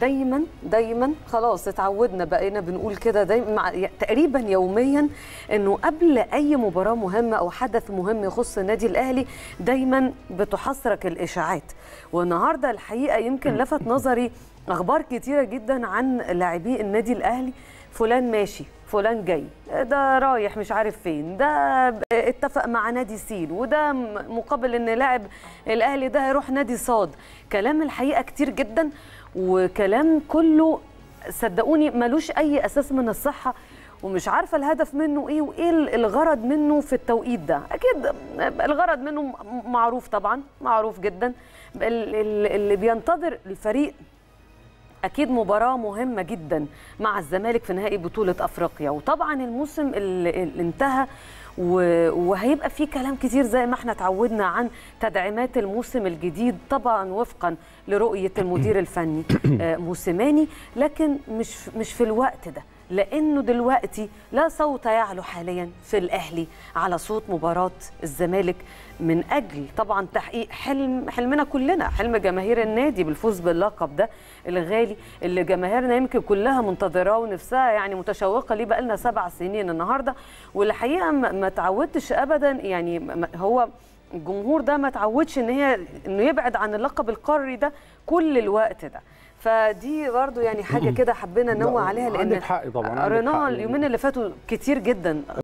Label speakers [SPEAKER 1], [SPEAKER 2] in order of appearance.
[SPEAKER 1] دايما دايما خلاص اتعودنا بقينا بنقول كده دايما مع تقريبا يوميا انه قبل اي مباراه مهمه او حدث مهم يخص النادي الاهلي دايما بتحصرك الاشاعات والنهارده الحقيقه يمكن لفت نظري اخبار كتيره جدا عن لاعبي النادي الاهلي فلان ماشي فلان جاي ده رايح مش عارف فين ده اتفق مع نادي سين وده مقابل ان لاعب الاهلي ده هيروح نادي صاد كلام الحقيقه كتير جدا وكلام كله صدقوني ملوش اي اساس من الصحه ومش عارفه الهدف منه ايه وايه الغرض منه في التوقيت ده اكيد الغرض منه معروف طبعا معروف جدا اللي بينتظر الفريق اكيد مباراه مهمه جدا مع الزمالك في نهائي بطوله افريقيا وطبعا الموسم اللي انتهى وهيبقى في كلام كتير زي ما احنا اتعودنا عن تدعيمات الموسم الجديد طبعا وفقا لرؤيه المدير الفني موسيماني لكن مش مش في الوقت ده لانه دلوقتي لا صوت يعلو حاليا في الاهلي على صوت مباراه الزمالك من اجل طبعا تحقيق حلم حلمنا كلنا حلم جماهير النادي بالفوز باللقب ده الغالي اللي جماهيرنا يمكن كلها منتظراه ونفسها يعني متشوقه ليه بقالنا سبع سنين النهارده والحقيقه ما تعودتش ابدا يعني هو الجمهور ده ما تعودش ان هي انه يبعد عن اللقب القاري ده كل الوقت ده فدي برضو يعني حاجه كده حبينا ننوه عليها لان
[SPEAKER 2] عندك حق طبعا
[SPEAKER 1] قريناها اليومين اللي فاتوا كتير جدا